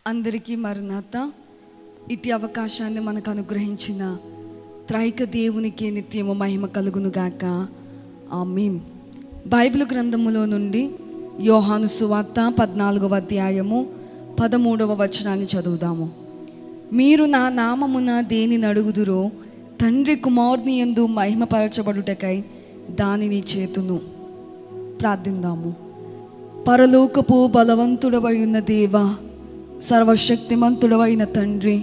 అందరికీ మరణాత ఇటు అవకాశాన్ని మనకు అనుగ్రహించిన త్రైక దేవునికి నిత్యము మహిమ కలుగునుగాక ఆమీన్ బైబిల్ గ్రంథములో నుండి యోహాను సువార్త పద్నాలుగవ అధ్యాయము పదమూడవ వచనాన్ని చదువుదాము మీరు నా నామమున దేనిని అడుగుదురో తండ్రి కుమారుని యందు మహిమపరచబడుటకై దానిని చేతును ప్రార్థిందాము పరలోకపు బలవంతుడవై ఉన్న దేవా సర్వశక్తిమంతుడవైన తండ్రి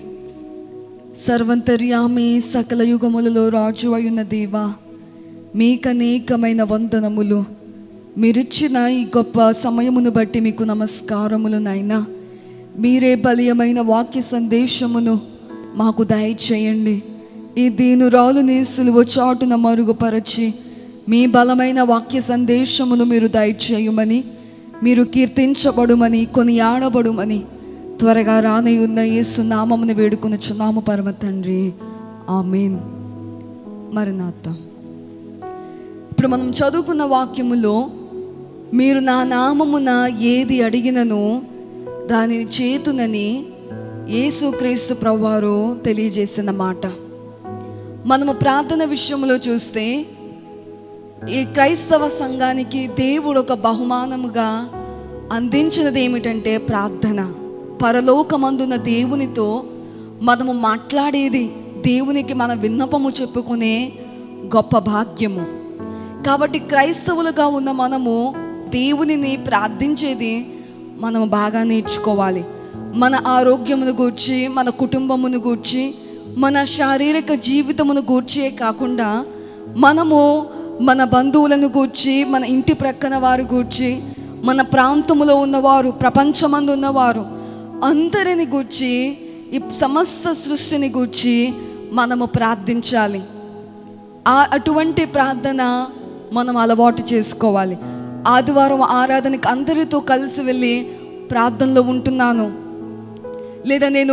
సర్వంతర్యామి సకల యుగములలో రాజు అయిన దేవా మీకనేకమైన వందనములు మీరిచ్చిన ఈ గొప్ప సమయమును బట్టి మీకు నమస్కారములు నాయనా మీరే బలీయమైన వాక్య సందేశమును మాకు దయచేయండి ఈ దీనురాలుని సులువ చాటున మరుగుపరచి మీ బలమైన వాక్య సందేశమును మీరు దయచేయమని మీరు కీర్తించబడుమని కొనియాడబడుమని త్వరగా రానై ఉన్న యేసు నామమును వేడుకొనుచున్నాము పరమ తండ్రి ఆమెన్ మరణాత ఇప్పుడు మనం చదువుకున్న వాక్యములో మీరు నా నామమున ఏది అడిగినను దానిని చేతునని యేసుక్రీస్తు ప్రభువారు తెలియజేసిన మాట మనము ప్రార్థన విషయంలో చూస్తే ఈ క్రైస్తవ సంఘానికి దేవుడు ఒక బహుమానముగా అందించినది ఏమిటంటే ప్రార్థన పరలోకమందున్న దేవునితో మనము మాట్లాడేది దేవునికి మన విన్నపము చెప్పుకునే గొప్ప భాగ్యము కాబట్టి క్రైస్తవులుగా ఉన్న మనము దేవునిని ప్రార్థించేది మనము బాగా నేర్చుకోవాలి మన ఆరోగ్యమును గూర్చి మన కుటుంబమును గూర్చి మన శారీరక జీవితమును గూర్చే కాకుండా మనము మన బంధువులను గూర్చి మన ఇంటి ప్రక్కన వారు గూర్చి మన ప్రాంతములో ఉన్నవారు ప్రపంచమందు ఉన్నవారు అందరిని గూర్చి ఈ సమస్త సృష్టిని గూర్చి మనము ప్రార్థించాలి ఆ అటువంటి ప్రార్థన మనం అలవాటు చేసుకోవాలి ఆదివారం ఆరాధనకి అందరితో కలిసి వెళ్ళి ప్రార్థనలో ఉంటున్నాను లేదా నేను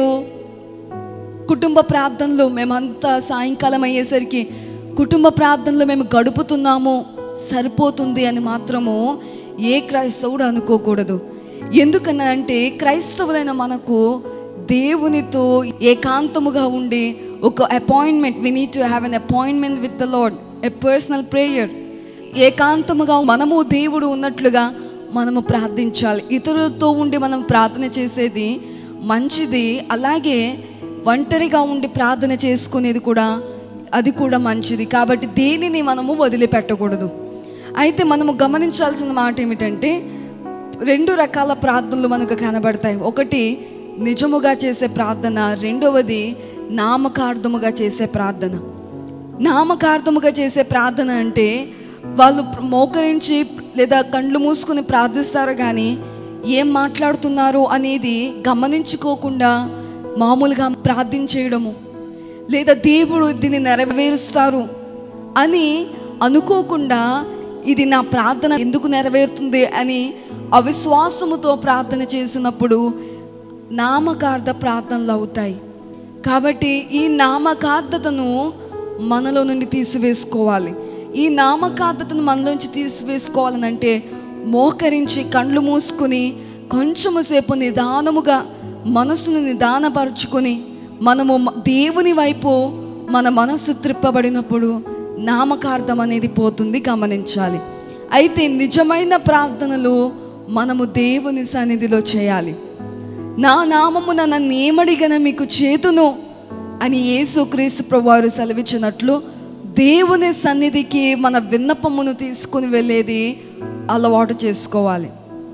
కుటుంబ ప్రార్థనలో మేమంతా సాయంకాలం అయ్యేసరికి కుటుంబ ప్రార్థనలో మేము గడుపుతున్నాము సరిపోతుంది అని మాత్రము ఏ క్రైస్తవుడు అనుకోకూడదు ఎందుకనంటే క్రైస్తవులైన మనకు దేవునితో ఏకాంతముగా ఉండి ఒక appointment we need to have an appointment with the lord a personal prayer ఏకాంతముగా మనము దేవుడు ఉన్నట్లుగా మనము ప్రార్థించాలి ఇతరులతో ఉండి మనం ప్రార్థన చేసేది మంచిది అలాగే ఒంటరిగా ఉండి ప్రార్థన చేసుకునేది కూడా అది కూడా మంచిది కాబట్టి దేనిని మనము వదిలిపెట్టకూడదు అయితే మనము గమనించాల్సిన మాట ఏమిటంటే రెండు రకాల ప్రార్థనలు మనకు కనబడతాయి ఒకటి నిజముగా చేసే ప్రార్థన రెండవది నామకార్థముగా చేసే ప్రార్థన నామకార్థముగా చేసే ప్రార్థన అంటే వాళ్ళు మోకరించి లేదా కండ్లు మూసుకుని ప్రార్థిస్తారు కానీ ఏం మాట్లాడుతున్నారు అనేది గమనించుకోకుండా మామూలుగా ప్రార్థించేయడము లేదా దేవుడు దీన్ని నెరవేరుస్తారు అని అనుకోకుండా ఇది నా ప్రార్థన ఎందుకు నెరవేరుతుంది అని అవిశ్వాసముతో ప్రార్థన చేసినప్పుడు నామకార్థ ప్రార్థనలు అవుతాయి కాబట్టి ఈ నామకార్థతను మనలో నుండి తీసివేసుకోవాలి ఈ నామకార్థతను మనలోంచి తీసివేసుకోవాలనంటే మోకరించి కండ్లు మూసుకుని కొంచెము సేపు నిదానముగా మనసును నిదానపరుచుకొని మనము మ- దేవుని వైపు మన మనస్సు త్రిప్పబడినప్పుడు నామకార్థం అనేది పోతుంది గమనించాలి అయితే నిజమైన ప్రార్థనలు మనము దేవుని సన్నిధిలో చేయాలి నా నామమున నన్ను ఏమడిగన మీకు చేతును అని యేసుక్రీస్తు ప్రభువారు సెలవిచ్చినట్లు దేవుని సన్నిధికి మన విన్నపమును తీసుకుని వెళ్ళేది అలవాటు చేసుకోవాలి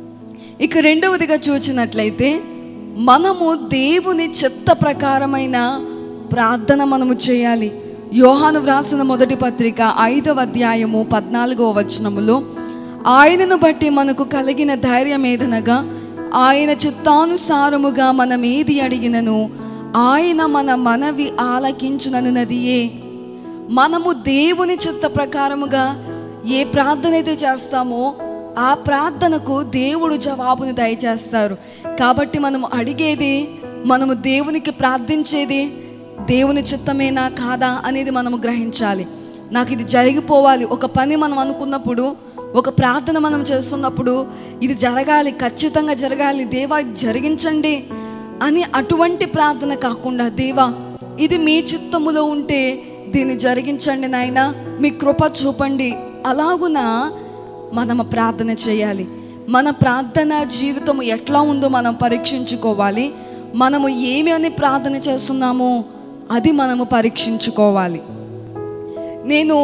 ఇక రెండవదిగా చూచినట్లయితే మనము దేవుని చిత్త ప్రకారమైన ప్రార్థన మనము చేయాలి యోహాను వ్రాసిన మొదటి పత్రిక ఐదవ అధ్యాయము పద్నాలుగవ వచనములో ఆయనను బట్టి మనకు కలిగిన ధైర్యం ఏదనగా ఆయన చిత్తానుసారముగా మనం ఏది అడిగినను ఆయన మన మనవి ఆలకించుననున్నదియే మనము దేవుని చిత్త ప్రకారముగా ఏ ప్రార్థన అయితే చేస్తామో ఆ ప్రార్థనకు దేవుడు జవాబును దయచేస్తారు కాబట్టి మనము అడిగేది మనము దేవునికి ప్రార్థించేది దేవుని చిత్తమేనా కాదా అనేది మనము గ్రహించాలి నాకు ఇది జరిగిపోవాలి ఒక పని మనం అనుకున్నప్పుడు ఒక ప్రార్థన మనం చేస్తున్నప్పుడు ఇది జరగాలి ఖచ్చితంగా జరగాలి దేవా ఇది జరిగించండి అని అటువంటి ప్రార్థన కాకుండా దేవా ఇది మీ చిత్తములో ఉంటే దీన్ని జరిగించండి నాయన మీ కృప చూపండి అలాగున మనము ప్రార్థన చేయాలి మన ప్రార్థన జీవితం ఎట్లా ఉందో మనం పరీక్షించుకోవాలి మనము ఏమి అని ప్రార్థన చేస్తున్నామో అది మనము పరీక్షించుకోవాలి నేను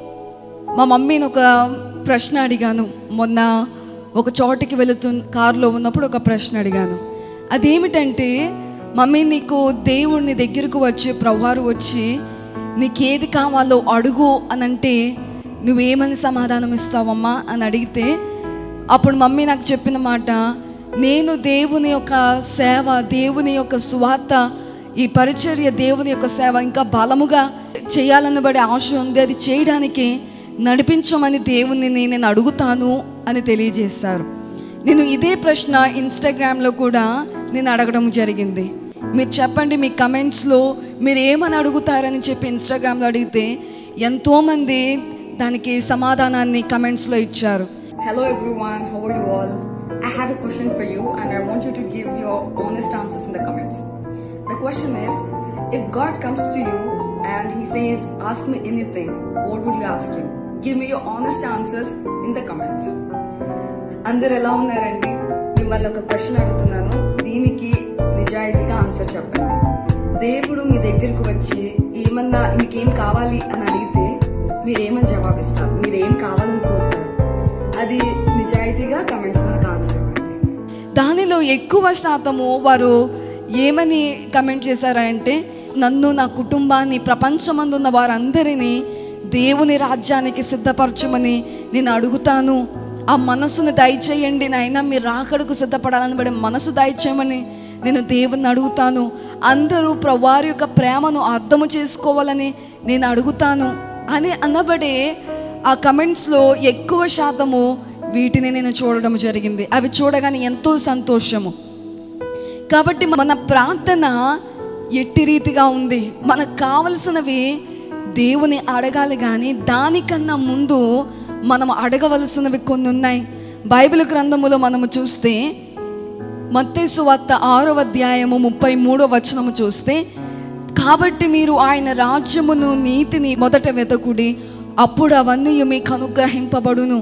మా మమ్మీని ఒక ప్రశ్న అడిగాను మొన్న ఒక చోటికి వెళుతు కారులో ఉన్నప్పుడు ఒక ప్రశ్న అడిగాను అదేమిటంటే మమ్మీ నీకు దేవుడిని దగ్గరకు వచ్చి ప్రభువారు వచ్చి నీకేది కావాలో అడుగు అని అంటే నువ్వేమని సమాధానం ఇస్తావమ్మా అని అడిగితే అప్పుడు మమ్మీ నాకు చెప్పిన మాట నేను దేవుని యొక్క సేవ దేవుని యొక్క స్వార్థ ఈ పరిచర్య దేవుని యొక్క సేవ ఇంకా బలముగా చేయాలనబడే ఆశ ఉంది అది చేయడానికి నడిపించమని దేవుణ్ణి నేను అడుగుతాను అని తెలియజేశారు నేను ఇదే ప్రశ్న ఇన్స్టాగ్రామ్లో కూడా నేను అడగడం జరిగింది మీరు చెప్పండి మీ కమెంట్స్లో మీరు ఏమని అడుగుతారని చెప్పి ఇన్స్టాగ్రామ్లో అడిగితే ఎంతోమంది దానికి సమాధానాన్ని కమెంట్స్లో ఇచ్చారు Hello everyone, how are you all? I have a question for you and I want you to give your honest answers in the comments. The question is if God comes to you and he says, Ask me anything, what would you ask him? Give me your honest answers in the comments. అందరు ఎలా ఉన్నారండి మిమ్మల్ని ఒక ప్రశ్న అడుగుతున్నాను దీనికి నిజాయితీగా answer చెప్పండి దేవుడు మీ దగ్గరకు వచ్చి ఏమన్నా మీకేం కావాలి అని అడిగితే మీరేమని జవాబిస్తారు మీరు ఏం కావాలని కోరుతారు అది నిజాయితీగా కమెంట్స్ లో నాకు ఆన్సర్ ఇవ్వండి దానిలో ఎక్కువ శాతము వారు ఏమని కమెంట్ చేశారంటే నన్ను నా కుటుంబాన్ని ప్రపంచమందున్న వారందరినీ దేవుని రాజ్యానికి సిద్ధపరచమని నేను అడుగుతాను ఆ మనసును దయచేయండి నాయన మీరు రాకడకు సిద్ధపడాలని పడే మనసు దయచేయమని నేను దేవుని అడుగుతాను అందరూ ప్రవారి యొక్క ప్రేమను అర్థము చేసుకోవాలని నేను అడుగుతాను అని అనబడే ఆ కమెంట్స్లో ఎక్కువ శాతము వీటిని నేను చూడడం జరిగింది అవి చూడగానే ఎంతో సంతోషము కాబట్టి మన ప్రార్థన ఎట్టి రీతిగా ఉంది మనకు కావలసినవి దేవుని అడగాలి కానీ దానికన్నా ముందు మనం అడగవలసినవి కొన్ని ఉన్నాయి బైబిల్ గ్రంథములో మనము చూస్తే మత్తేసు వార్త ఆరో అధ్యాయము ముప్పై మూడో వచనము చూస్తే కాబట్టి మీరు ఆయన రాజ్యమును నీతిని మొదట వెతకుడి అప్పుడు అవన్నీ మీకు అనుగ్రహింపబడును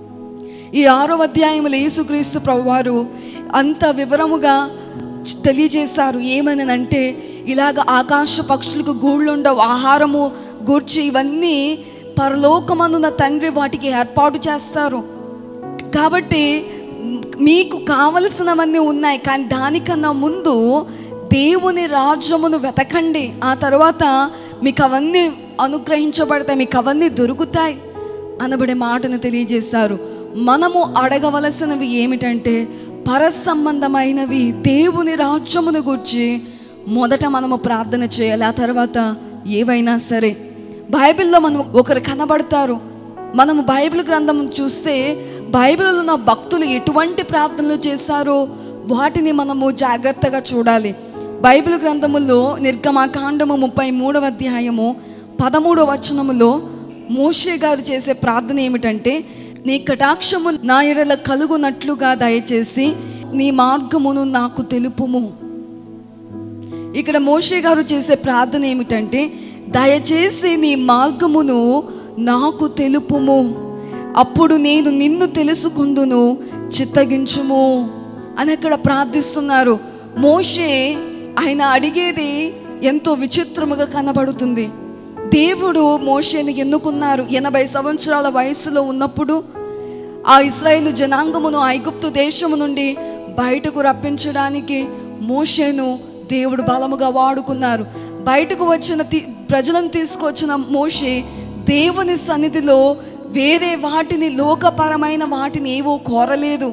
ఈ ఆరో అధ్యాయములో యేసుక్రీస్తు ప్రభువారు అంత వివరముగా చ- తెలియజేశారు ఏమనంటే ఇలాగ ఆకాశ పక్షులకు గూళ్ళుండవు ఆహారము గూర్చి ఇవన్నీ పరలోకమందున తండ్రి వాటికి ఏర్పాటు చేస్తారు కాబట్టి మ్, మీకు కావలసినవన్నీ ఉన్నాయి కానీ దానికన్నా ముందు దేవుని రాజ్యమును వెతకండి ఆ తర్వాత మీకు అవన్నీ అనుగ్రహించబడతాయి మీకు అవన్నీ దొరుకుతాయి అనబడే మాటను తెలియజేశారు మనము అడగవలసినవి ఏమిటంటే పరసంబంధమైనవి దేవుని రాజ్యమును గురించి మొదట మనము ప్రార్థన చేయాలి ఆ తర్వాత ఏవైనా సరే బైబిల్లో మనం ఒకరు కనబడతారు మనము బైబిల్ గ్రంథం చూస్తే బైబిల్లో ఉన్న భక్తులు ఎటువంటి ప్రార్థనలు చేశారో వాటిని మనము జాగ్రత్తగా చూడాలి బైబిల్ గ్రంథములో నిర్గమాకాండము ముప్పై మూడవ అధ్యాయము పదమూడవ వచనములో మోషే గారు చేసే ప్రార్థన ఏమిటంటే నీ కటాక్షము నా ఎడల కలుగునట్లుగా దయచేసి నీ మార్గమును నాకు తెలుపుము ఇక్కడ మోషే గారు చేసే ప్రార్థన ఏమిటంటే దయచేసి నీ మార్గమును నాకు తెలుపుము అప్పుడు నేను నిన్ను తెలుసుకుందును చిత్తగించుము అని అక్కడ ప్రార్థిస్తున్నారు మోషే ఆయన అడిగేది ఎంతో విచిత్రముగా కనబడుతుంది దేవుడు మోషేని ఎన్నుకున్నారు ఎనభై సంవత్సరాల వయసులో ఉన్నప్పుడు ఆ ఇస్రాయేలు జనాంగమును ఐగుప్తు దేశము నుండి బయటకు రప్పించడానికి మోషేను దేవుడు బలముగా వాడుకున్నారు బయటకు వచ్చిన తి- ప్రజలను తీసుకొచ్చిన మోషే దేవుని సన్నిధిలో వేరే వాటిని లోకపరమైన వాటిని ఏవో కోరలేదు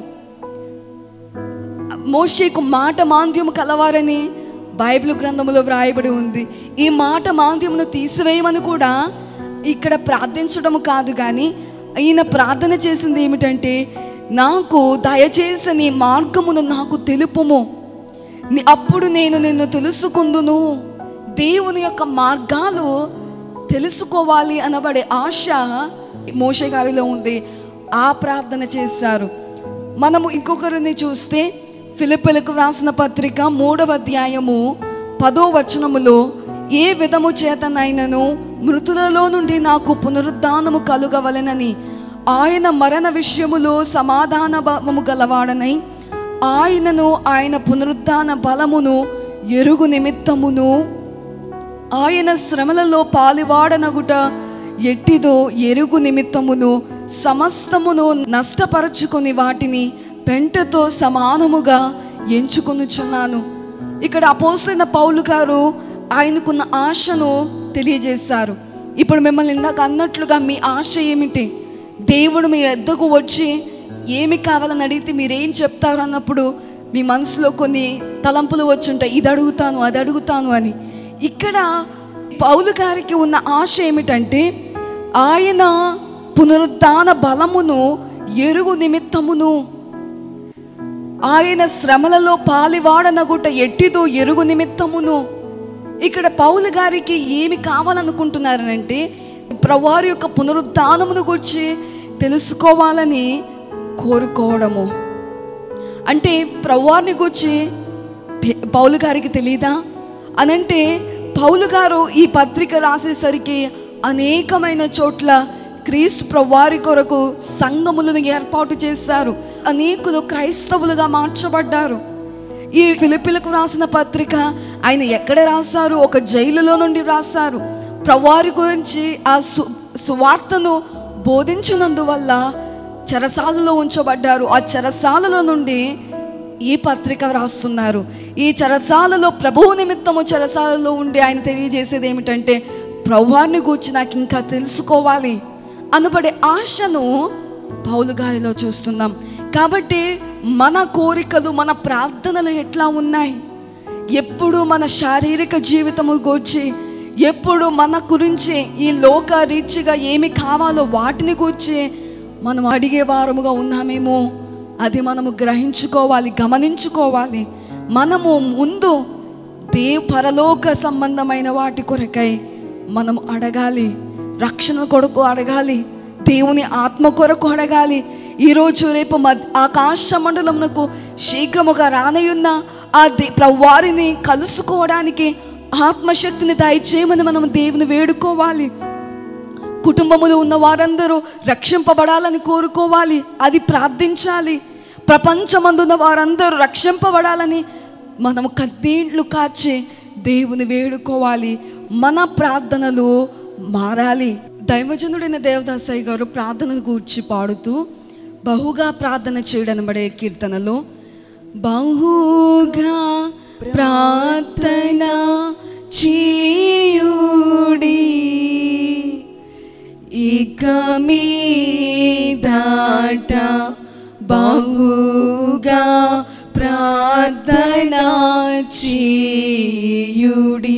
మోషేకు మాట మాంద్యము కలవారని బైబిల్ గ్రంథములో వ్రాయబడి ఉంది ఈ మాట మాంద్యమును తీసివేయమని కూడా ఇక్కడ ప్రార్థించడం కాదు కానీ ఈయన ప్రార్థన చేసింది ఏమిటంటే నాకు దయచేసి నీ మార్గమును నాకు తెలుపుము ని- అప్పుడు నేను నిన్ను తెలుసుకుందును దేవుని యొక్క మార్గాలు తెలుసుకోవాలి అనబడే ఆశ మోషే గారిలో ఉంది ఆ ప్రార్థన చేశారు మనము ఇంకొకరిని చూస్తే ఫిలిపిలకు వ్రాసిన పత్రిక మూడవ అధ్యాయము పదో వచనములో ఏ విధము చేతనైనను మృతులలో నుండి నాకు పునరుద్ధానము కలుగవలెనని ఆయన మరణ విషయములో సమాధాన భావము గలవాడనై ఆయనను ఆయన పునరుద్ధాన బలమును ఎరుగు నిమిత్తమును ఆయన శ్రమలలో పాలివాడనగుట ఎట్టిదో ఎరుగు నిమిత్తమును సమస్తమును నష్టపరచుకొని వాటిని పెంటతో సమానముగా ఎంచుకొనుచున్నాను ఇక్కడ అపోసైన పౌలు గారు ఆయనకున్న ఆశను తెలియజేశారు ఇప్పుడు మిమ్మల్ని ఇందాక అన్నట్లుగా మీ ఆశ ఏమిటి దేవుడు మీ ఎద్దకు వచ్చి ఏమి కావాలని అడిగితే మీరేం చెప్తారు అన్నప్పుడు మీ మనసులో కొన్ని తలంపులు వచ్చుంటాయి ఇది అడుగుతాను అది అడుగుతాను అని ఇక్కడ పౌలు గారికి ఉన్న ఆశ ఏమిటంటే ఆయన పునరుద్ధాన బలమును ఎరుగు నిమిత్తమును ఆయన శ్రమలలో పాలివాడనగుట ఎట్టిదో ఎరుగు నిమిత్తమును ఇక్కడ పౌలు గారికి ఏమి కావాలనుకుంటున్నారనంటే ప్రవారి యొక్క పునరుద్ధానమును గురించి తెలుసుకోవాలని కోరుకోవడము అంటే ప్రవారిని గురించి పే- పౌలు గారికి తెలీదా అనంటే పౌలు గారు ఈ పత్రిక రాసేసరికి అనేకమైన చోట్ల క్రీస్తు ప్రవారి కొరకు సంఘములను ఏర్పాటు చేశారు అనేకులు క్రైస్తవులుగా మార్చబడ్డారు ఈ ఫిలిపిలకు రాసిన పత్రిక ఆయన ఎక్కడ రాశారు ఒక జైలులో నుండి రాశారు ప్రవారి గురించి ఆ సు సువార్తను బోధించినందువల్ల చెరసాలలో ఉంచబడ్డారు ఆ చెరసాలలో నుండి ఈ పత్రిక రాస్తున్నారు ఈ చెరసాలలో ప్రభువు నిమిత్తము చెరసాలలో ఉండి ఆయన తెలియజేసేది ఏమిటంటే ప్రభువాన్ని గూర్చి నాకు ఇంకా తెలుసుకోవాలి అనబడే ఆశను పౌలు గారిలో చూస్తున్నాం కాబట్టి మన కోరికలు మన ప్రార్థనలు ఎట్లా ఉన్నాయి ఎప్పుడు మన శారీరక జీవితము గూర్చి ఎప్పుడు మన గురించి ఈ లోక రీతిగా ఏమి కావాలో వాటిని గూర్చి మనం అడిగే వారముగా ఉన్నామేమో అది మనము గ్రహించుకోవాలి గమనించుకోవాలి మనము ముందు దేవ్ పరలోక సంబంధమైన వాటి కొరకై మనం అడగాలి రక్షణ కొరకు అడగాలి దేవుని ఆత్మ కొరకు అడగాలి ఈరోజు రేపు మద్ ఆకాశ మండలమునకు శీఘ్రముగా రానయున్న ఆ దే వారిని కలుసుకోవడానికి ఆత్మశక్తిని దయచేయమని మనం దేవుని వేడుకోవాలి కుటుంబములో ఉన్న వారందరూ రక్షింపబడాలని కోరుకోవాలి అది ప్రార్థించాలి ప్రపంచమందున్న వారందరూ రక్షింపబడాలని మనం కన్నీళ్లు కాచి దేవుని వేడుకోవాలి మన ప్రార్థనలు మారాలి దైవజనుడైన దేవదాసయ్య గారు ప్రార్థన గూర్చి పాడుతూ బహుగా ప్రార్థన చేయడనబడే కీర్తనలో బహుగా ప్రార్థన చేయుడి ఇక మీదట బహుగా ప్రార్థన చేయుడి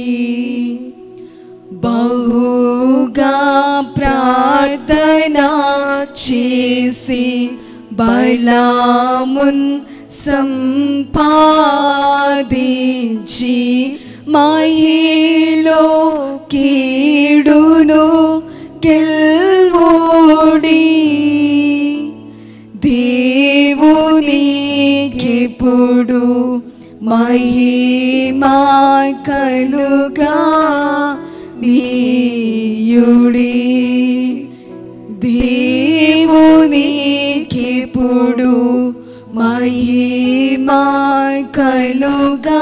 బహుగా ప్రార్థన చేసి బలమున్ సంపాదించి మహిలో కీడును గెల్వోడి దేవునికిప్పుడు మహిమా కలుగా నీయుడి దేవునికిప్పుడు మహిమా కలుగా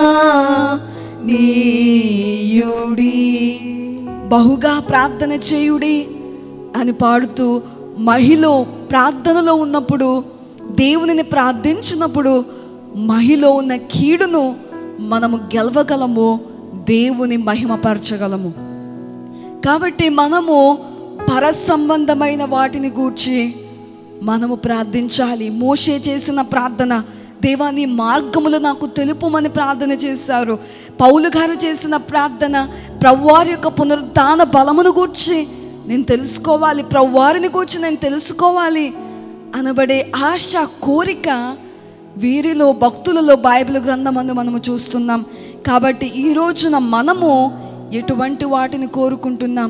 నీయుడి బహుగా ప్రార్థన చేయుడి అని పాడుతూ మహిళ ప్రార్థనలో ఉన్నప్పుడు దేవునిని ప్రార్థించినప్పుడు మహిలో ఉన్న కీడును మనము గెలవగలము దేవుని మహిమపరచగలము కాబట్టి మనము పర సంబంధమైన వాటిని గూర్చి మనము ప్రార్థించాలి మోషే చేసిన ప్రార్థన దేవా నీ మార్గములు నాకు తెలుపుమని ప్రార్థన చేశారు పౌలు గారు చేసిన ప్రార్థన ప్రవ్వారి యొక్క పునరుద్ధాన బలమును గూర్చి నేను తెలుసుకోవాలి ప్రవ్వారిని గూర్చి నేను తెలుసుకోవాలి అనబడే ఆశ కోరిక వీరిలో భక్తులలో బైబిల్ గ్రంథమందు మనము చూస్తున్నాం కాబట్టి ఈ రోజున మనము ఎటువంటి వాటిని కోరుకుంటున్నాం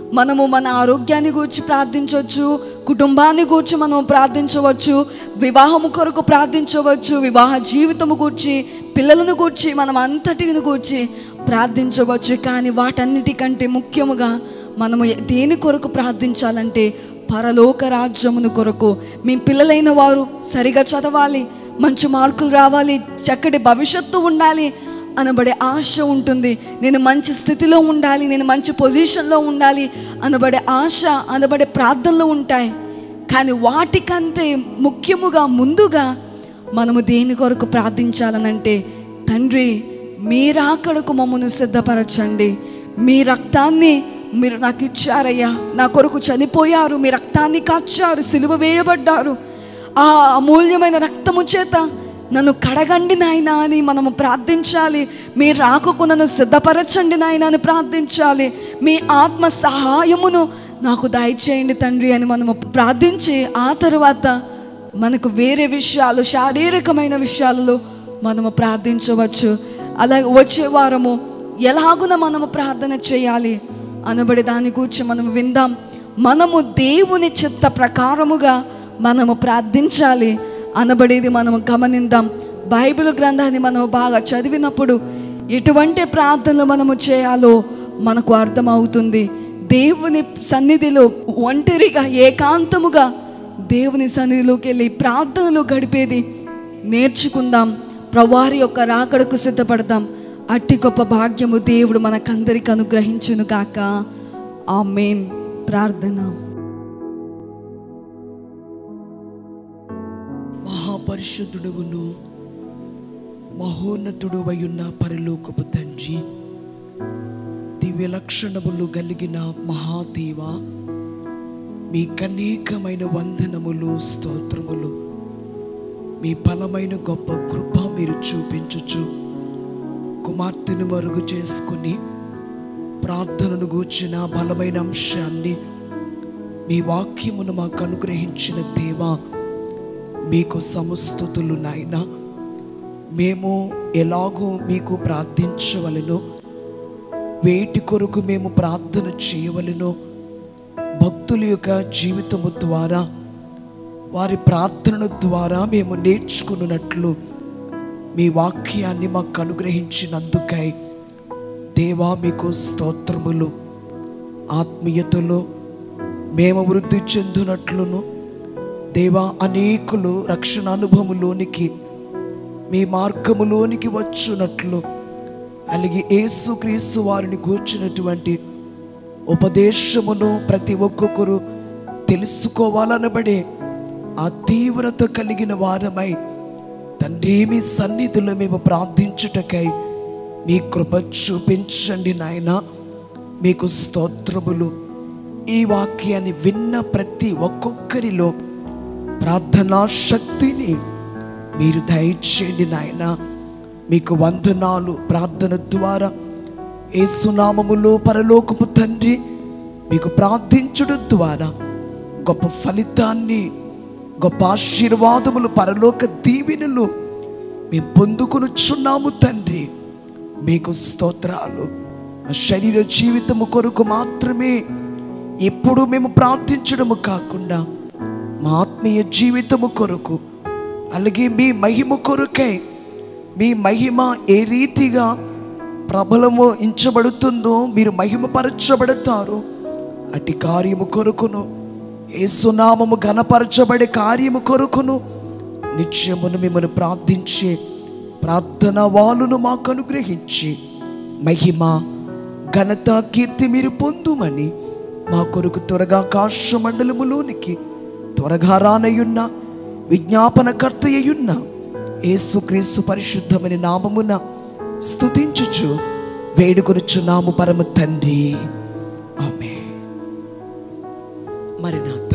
మనము మన ఆరోగ్యాన్ని గూర్చి ప్రార్థించవచ్చు కుటుంబాన్ని గూర్చి మనం ప్రార్థించవచ్చు వివాహము కొరకు ప్రార్థించవచ్చు వివాహ జీవితము గూర్చి పిల్లలను గూర్చి మనం అంతటిని గూర్చి ప్రార్థించవచ్చు కానీ వాటన్నిటికంటే ముఖ్యముగా మనము దేని కొరకు ప్రార్థించాలంటే పరలోక రాజ్యమును కొరకు మీ పిల్లలైన వారు సరిగా చదవాలి మంచి మార్కులు రావాలి చక్కటి భవిష్యత్తు ఉండాలి అనబడే ఆశ ఉంటుంది నేను మంచి స్థితిలో ఉండాలి నేను మంచి పొజిషన్లో ఉండాలి అనబడే ఆశ అనబడే ప్రార్థనలు ఉంటాయి కానీ వాటికంటే ముఖ్యముగా ముందుగా మనము దేని కొరకు ప్రార్థించాలనంటే తండ్రి మీరాకడకు మమ్మను సిద్ధపరచండి మీ రక్తాన్ని మీరు నాకు ఇచ్చారయ్యా నా కొరకు చనిపోయారు మీ రక్తాన్ని కార్చారు సిలువ వేయబడ్డారు ఆ అమూల్యమైన రక్తము చేత నన్ను కడగండి నాయనా అని మనము ప్రార్థించాలి మీ రాకకు నన్ను సిద్ధపరచండి నాయన అని ప్రార్థించాలి మీ ఆత్మ సహాయమును నాకు దయచేయండి తండ్రి అని మనము ప్రార్థించి ఆ తరువాత మనకు వేరే విషయాలు శారీరకమైన విషయాలలో మనము ప్రార్థించవచ్చు అలాగే వచ్చే వారము ఎలాగున మనము ప్రార్థన చేయాలి అనబడి దాని గురించి మనం విందాం మనము దేవుని చిత్త ప్రకారముగా మనము ప్రార్థించాలి అనబడేది మనము గమనిద్దాం బైబిల్ గ్రంథాన్ని మనము బాగా చదివినప్పుడు ఎటువంటి ప్రార్థనలు మనము చేయాలో మనకు అర్థమవుతుంది దేవుని సన్నిధిలో ఒంటరిగా ఏకాంతముగా దేవుని సన్నిధిలోకి వెళ్ళి ప్రార్థనలు గడిపేది నేర్చుకుందాం ప్రవారి యొక్క రాకడకు సిద్ధపడదాం అట్టి గొప్ప భాగ్యము దేవుడు మనకందరికి అనుగ్రహించును గాక ఆ మెయిన్ ప్రార్థన మహాపరిశుద్ధుడువును మహోన్నతుడు ఉన్న పరలోకపు తండ్రి దివ్య లక్షణములు కలిగిన మహాదేవ మీ కనీకమైన వందనములు స్తోత్రములు మీ బలమైన గొప్ప కృప మీరు చూపించుచు కుమార్తెను మరుగు చేసుకుని ప్రార్థనను గూర్చిన బలమైన అంశాన్ని మీ వాక్యమును మాకు అనుగ్రహించిన దేవా మీకు సమస్తుతులు నాయన మేము ఎలాగో మీకు ప్రార్థించవలెనో వేటి కొరకు మేము ప్రార్థన చేయవలెనో భక్తుల యొక్క జీవితము ద్వారా వారి ప్రార్థనల ద్వారా మేము నేర్చుకున్నట్లు మీ వాక్యాన్ని మాకు అనుగ్రహించినందుకై దేవా మీకు స్తోత్రములు ఆత్మీయతలో మేము వృద్ధి చెందునట్లును దేవా అనేకులు రక్షణ అనుభవములోనికి మీ మార్గములోనికి వచ్చునట్లు అలాగే యేసుక్రీస్తు వారిని కూర్చున్నటువంటి ఉపదేశమును ప్రతి ఒక్కొక్కరు తెలుసుకోవాలనబడే ఆ తీవ్రత కలిగిన వారమై తండ్రి మీ సన్నిధిలో మేము ప్రార్థించుటకై మీ కృప చూపించండి నాయన మీకు స్తోత్రములు ఈ వాక్యాన్ని విన్న ప్రతి ఒక్కొక్కరిలో ప్రార్థనా శక్తిని మీరు దయచేయండి నాయన మీకు వందనాలు ప్రార్థన ద్వారా ఏసునామములో పరలోకపు తండ్రి మీకు ప్రార్థించడం ద్వారా గొప్ప ఫలితాన్ని గొప్ప ఆశీర్వాదములు పరలోక దీవెనలు మేము పొందుకొనుచున్నాము తండ్రి మీకు స్తోత్రాలు మా శరీర జీవితము కొరకు మాత్రమే ఎప్పుడు మేము ప్రార్థించడము కాకుండా మా ఆత్మీయ జీవితము కొరకు అలాగే మీ మహిమ కొరకై మీ మహిమ ఏ రీతిగా ప్రబలము ఇంచబడుతుందో మీరు మహిమపరచబడతారు అటు కార్యము కొరకును ఏసునామము ఘనపరచబడే కార్యము కొరకును నిత్యమును మిమ్మల్ని ప్రార్థించే ప్రార్థన వాళ్ళను మాకు అనుగ్రహించి మహిమ ఘనత కీర్తి మీరు పొందుమని మా కొరకు త్వరగా కాశ మండలములోనికి త్వరగా రానయున్న విజ్ఞాపనకర్త అయ్యున్న యేసుక్రీస్తు పరిశుద్ధమని నామమున స్తుతించుచు వేడుకొనుచున్నాము పరమ తండ్రి ఆమె మరి నా